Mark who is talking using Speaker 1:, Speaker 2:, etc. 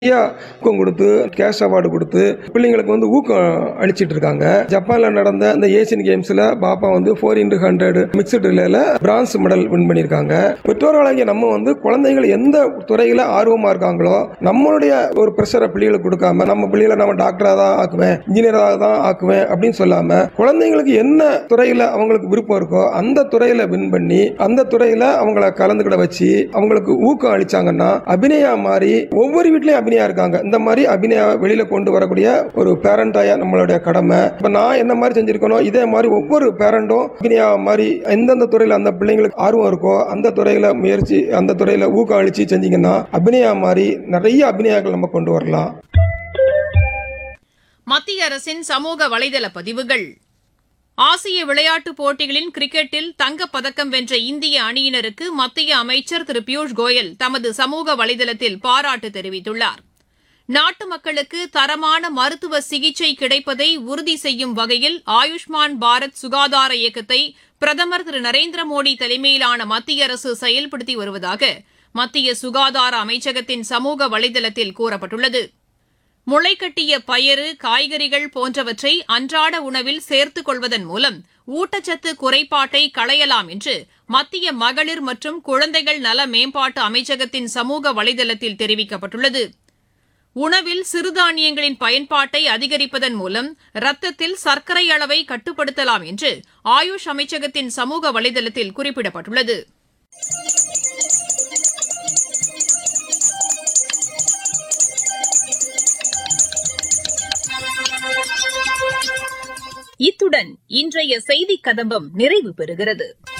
Speaker 1: நிறைய ஊக்கம் கொடுத்து கேஷ் அவார்டு கொடுத்து பிள்ளைங்களுக்கு வந்து ஊக்கம் அளிச்சிட்டு இருக்காங்க ஜப்பான்ல நடந்த அந்த ஏசியன் கேம்ஸ்ல பாப்பா வந்து ஃபோர் இன்டு ஹண்ட்ரட் மிக்சட் ரிலேல பிரான்ஸ் மெடல் வின் பண்ணியிருக்காங்க பெற்றோர்களாகிய நம்ம வந்து குழந்தைகள் எந்த துறையில ஆர்வமா இருக்காங்களோ நம்மளுடைய ஒரு ப்ரெஷரை பிள்ளைகளுக்கு கொடுக்காம நம்ம பிள்ளைகளை நம்ம டாக்டரா தான் ஆக்குவேன் இன்ஜினியராக தான் ஆக்குவேன் அப்படின்னு சொல்லாம குழந்தைங்களுக்கு என்ன துறையில அவங்களுக்கு விருப்பம் இருக்கோ அந்த துறையில வின் பண்ணி அந்த துறையில அவங்கள கலந்துக்கிட வச்சு அவங்களுக்கு ஊக்கம் அளிச்சாங்கன்னா அபிநயா மாதிரி ஒவ்வொரு வீட்லயும் அபிநயா இருக்காங்க இந்த மாதிரி அபிநயா வெளியில கொண்டு வரக்கூடிய ஒரு பேரண்டாயா நம்மளுடைய கடமை இப்ப நான் என்ன மாதிரி செஞ்சிருக்கணும் இதே மாதிரி ஒவ்வொரு பேரண்டும் அபிநயா மாதிரி எந்தெந்த துறையில அந்த பிள்ளைங்களுக்கு ஆர்வம் இருக்கோ அந்த துறையில முயற்சி அந்த துறையில ஊக்கம் அளிச்சு செஞ்சீங்கன்னா அபிநயா மாதிரி நிறைய அபிநயாக்கள் நம்ம கொண்டு வரலாம்
Speaker 2: மத்திய அரசின் சமூக வலைதள பதிவுகள் ஆசிய விளையாட்டுப் போட்டிகளின் கிரிக்கெட்டில் தங்கப் பதக்கம் வென்ற இந்திய அணியினருக்கு மத்திய அமைச்சர் திரு பியூஷ் கோயல் தமது சமூக வலைதளத்தில் பாராட்டு தெரிவித்துள்ளார் நாட்டு மக்களுக்கு தரமான மருத்துவ சிகிச்சை கிடைப்பதை உறுதி செய்யும் வகையில் ஆயுஷ்மான் பாரத் சுகாதார இயக்கத்தை பிரதமர் திரு நரேந்திர மோடி தலைமையிலான மத்திய அரசு செயல்படுத்தி வருவதாக மத்திய சுகாதார அமைச்சகத்தின் சமூக வலைதளத்தில் கூறப்பட்டுள்ளது முளைக்கட்டிய பயறு காய்கறிகள் போன்றவற்றை அன்றாட உணவில் சேர்த்துக் கொள்வதன் மூலம் ஊட்டச்சத்து குறைபாட்டை களையலாம் என்று மத்திய மகளிர் மற்றும் குழந்தைகள் நல மேம்பாட்டு அமைச்சகத்தின் சமூக வலைதளத்தில் தெரிவிக்கப்பட்டுள்ளது உணவில் சிறுதானியங்களின் பயன்பாட்டை அதிகரிப்பதன் மூலம் ரத்தத்தில் சர்க்கரை அளவை கட்டுப்படுத்தலாம் என்று ஆயுஷ் அமைச்சகத்தின் சமூக வலைதளத்தில் குறிப்பிடப்பட்டுள்ளது இத்துடன் இன்றைய செய்திக் கதம்பம் நிறைவு பெறுகிறது